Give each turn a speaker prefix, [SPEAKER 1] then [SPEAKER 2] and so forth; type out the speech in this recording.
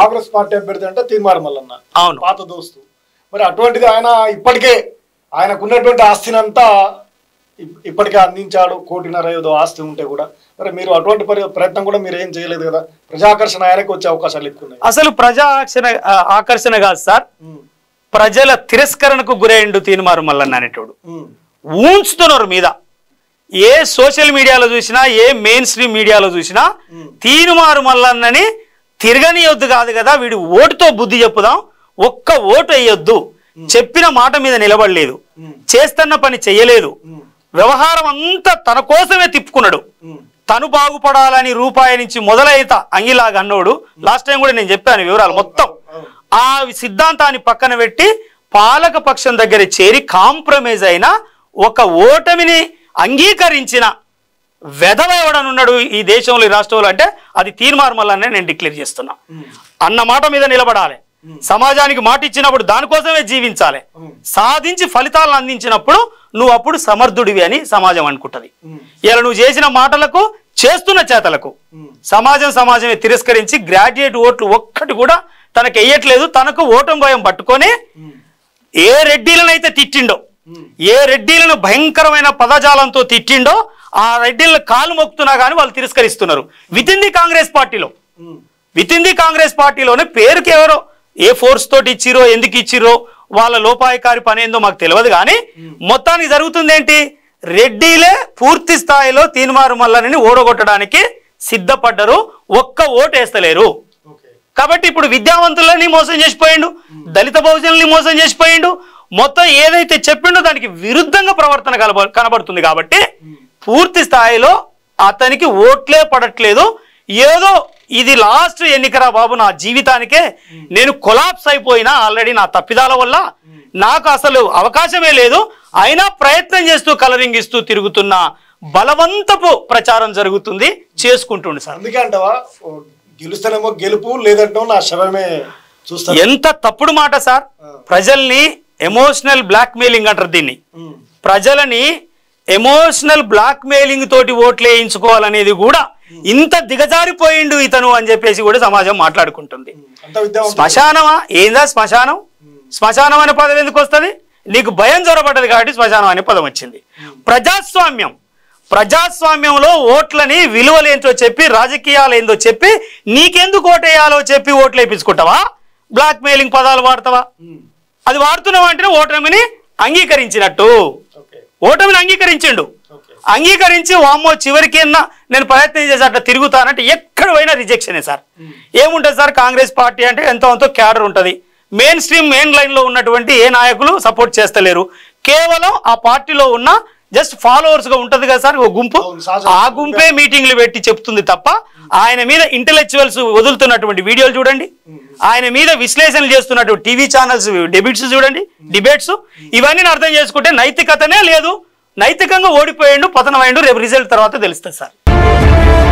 [SPEAKER 1] Congress party అభ్యర్థి అంటే తీర్మానం మల్లన్న
[SPEAKER 2] అవును
[SPEAKER 1] పాత దోస్తు మరి అటువంటిది ఆయన ఇప్పటికే ఆయనకున్నటువంటి ఆస్తినంతా ఇప్- ఇప్పటికే అందించాడు కోటిన్నర ఏదో ఆస్తి ఉంటే కూడా మరి మీరు అటువంటి పరి- ప్రయత్నం కూడా మీరు ఏం చేయలేదు కదా ప్రజాకర్షణ ఆయనకు వచ్చే అవకాశాలు ఎక్కువ ఉన్నాయి
[SPEAKER 2] అసలు ప్రజా ఆకర్షణ ఆ, ఆకర్షణ కాదు సార్
[SPEAKER 1] ఉమ్,
[SPEAKER 2] ప్రజల తిరస్కరణకు గురైండు తీన్మారు మల్లన్న అనేటోడు
[SPEAKER 1] ఉమ్,
[SPEAKER 2] ఊంచుతున్నారు మీద ఏ సోషల్ మీడియాలో చూసినా ఏ మెయిన్ స్ట్రీమ్ మీడియాలో చూసినా తీనుమారు మల్లన్నని తిరగనియొద్దు కాదు కదా వీడి ఓటుతో బుద్ధి చెప్పుదాం ఒక్క ఓటు వేయొద్దు చెప్పిన మాట మీద నిలబడలేదు
[SPEAKER 1] ఉమ్,
[SPEAKER 2] చేస్తున్న పని చెయ్యలేదు
[SPEAKER 1] ఉమ్,
[SPEAKER 2] వ్యవహారం అంతా తన కోసమే తిప్పుకున్నాడు
[SPEAKER 1] ఉమ్,
[SPEAKER 2] తను బాగుపడాలని రూపాయి నుంచి మొదలైత అంగిలాగా అన్నోడు లాస్ట్ టైం కూడా నేను చెప్పాను వివరాలు మొత్తం
[SPEAKER 1] అవును.
[SPEAKER 2] ఆ సిద్ధాంతాన్ని పక్కన పెట్టి పాలక పక్షం దగ్గర చేరి కాంప్రమైజ్ అయిన ఒక ఓటమిని అంగీకరించిన వెధవ ఎవడనున్నాడు ఈ దేశంలో ఈ రాష్ట్రంలో అంటే అది తీర్మార్మల్లనే నేను డిక్లేర్ చేస్తున్నా
[SPEAKER 1] ఉమ్,
[SPEAKER 2] అన్న మాట మీద నిలబడాలి సమాజానికి మాట ఇచ్చినప్పుడు దానికోసమే జీవించాలి
[SPEAKER 1] ఉమ్,
[SPEAKER 2] సాధించి ఫలితాలను అందించినప్పుడు నువ్వు అప్పుడు సమర్థుడివి అని సమాజం అనుకుంటది
[SPEAKER 1] ఉమ్,
[SPEAKER 2] ఇలా నువ్వు చేసిన మాటలకు చేస్తున్న చేతలకు
[SPEAKER 1] ఉమ్,
[SPEAKER 2] సమాజం సమాజమే తిరస్కరించి గ్రాడ్యుయేట్ ఓట్లు ఒక్కటి కూడా తనకు వేయట్లేదు తనకు ఓటం భయం పట్టుకొని
[SPEAKER 1] ఉమ్,
[SPEAKER 2] ఏ రెడ్డిలనైతే తిట్టిండో
[SPEAKER 1] ఉమ్,
[SPEAKER 2] ఏ రెడ్డిలను భయంకరమైన పదజాలంతో తిట్టిండో ఆ రెడ్డిలను కాలు మొక్కుతున్నా కానీ వాళ్ళు తిరస్కరిస్తున్నారు విత్ ఇన్ ది కాంగ్రెస్ పార్టీలో
[SPEAKER 1] um,
[SPEAKER 2] within the Congress పార్టీలోనే పేరుకి ఎవరో ఏ ఫోర్స్ తోటి ఇచ్చిరో ఎందుకు ఇచ్చిరో వాళ్ళ లోపాయకారి పని ఏందో మాకు తెలియదు కానీ మొత్తానికి జరుగుతుంది ఏంటి రెడ్డిలే పూర్తి స్థాయిలో తీన్మారు మల్లనని ఓడగొట్టడానికి సిద్ధపడ్డరు ఒక్క ఓటు వేస్తలేరు
[SPEAKER 1] ఓకే
[SPEAKER 2] కాబట్టి ఇప్పుడు విద్యావంతులని మోసం చేసిపోయిండు దళిత బహుజనుల్ని మోసం చేసిపోయిండు మొత్తం ఏదైతే చెప్పిండో దానికి విరుద్ధంగా ప్రవర్తన కనబ కనబడుతుంది కాబట్టి పూర్తి స్థాయిలో అతనికి ఓట్లే పడట్లేదు ఏదో ఇది లాస్ట్ ఎన్నికరా బాబు నా జీవితానికే నేను కొలాప్స్ అయిపోయినా ఆల్రెడీ నా తప్పిదాల వల్ల నాకు అసలు అవకాశమే లేదు అయినా ప్రయత్నం చేస్తూ కలరింగ్ ఇస్తూ తిరుగుతున్న బలవంతపు ప్రచారం జరుగుతుంది చేసుకుంటుండు సార్
[SPEAKER 1] అందుకే అంటావా ఓ, గెలుస్తానేమో గెలుపు లేదంటావు నా శవమే చూస్తాను
[SPEAKER 2] ఎంత తప్పుడు మాట సార్
[SPEAKER 1] ఆ.
[SPEAKER 2] ప్రజల్ని ఎమోషనల్ బ్లాక్ మెయిలింగ్ అంటారు దీన్ని
[SPEAKER 1] ఉమ్,
[SPEAKER 2] ప్రజలని ఎమోషనల్ బ్లాక్ మెయిలింగ్ తోటి ఓట్లు వేయించుకోవాలనేది కూడా ఇంత దిగజారిపోయిండు ఇతను అని చెప్పేసి కూడా సమాజం మాట్లాడుకుంటుంది
[SPEAKER 1] ఉమ్, అంత విద్యావంతుడు
[SPEAKER 2] శ్మశానమా ఏందా శ్మశానం శ్మశానం అనే పదం ఎందుకు వస్తుంది నీకు భయం జ్వరపడ్డది కాబట్టి శ్మశానం అనే పదం వచ్చింది ప్రజాస్వామ్యం ప్రజాస్వామ్యంలో ఓట్లని విలువలేంటో చెప్పి రాజకీయాలు ఏందో చెప్పి నీకెందుకు ఓటేయాలో చెప్పి ఓట్లు వేయించుకుంటావా బ్లాక్ మెయిలింగ్ పదాలు వాడతావా
[SPEAKER 1] ఉమ్,
[SPEAKER 2] అది వాడుతున్నావు అంటే ఓటమిని అంగీకరించినట్టు
[SPEAKER 1] ఓకే
[SPEAKER 2] ఓటమిని అంగీకరించిండు
[SPEAKER 1] ఓకే
[SPEAKER 2] అంగీకరించి వామ్మో చివరికి నేను ప్రయత్నం చేసి అట్లా తిరుగుతానంటే ఎక్కడ పోయినా రిజెక్షనే సార్ ఏముంటుంది సార్ కాంగ్రెస్ పార్టీ అంటే ఎంతో అంతో క్యాడర్ ఉంటుంది మెయిన్ స్ట్రీమ్ మెయిన్ లైన్ లో ఉన్నటువంటి ఏ నాయకులు సపోర్ట్ చేస్తలేరు కేవలం ఆ పార్టీలో ఉన్న జస్ట్ ఫాలోవర్స్ గా ఉంటది కదా సార్ ఒక గుంపు
[SPEAKER 1] అవును, సహజం.
[SPEAKER 2] ఆ గుంపే మీటింగ్లు పెట్టి చెప్తుంది తప్ప ఆయన మీద ఇంటలెక్చువల్స్ వదులుతున్నటువంటి వీడియోలు చూడండి ఆయన మీద విశ్లేషణలు చేస్తున్నటువంటి టీవీ ఛానల్స్ డెబిట్స్ చూడండి డిబేట్స్ ఇవన్నీ అర్థం చేసుకుంటే నైతికతనే లేదు నైతికంగా ఓడిపోయిండు పతనమైండు రేపు రిజల్ట్ తర్వాత తెలుస్తుంది సార్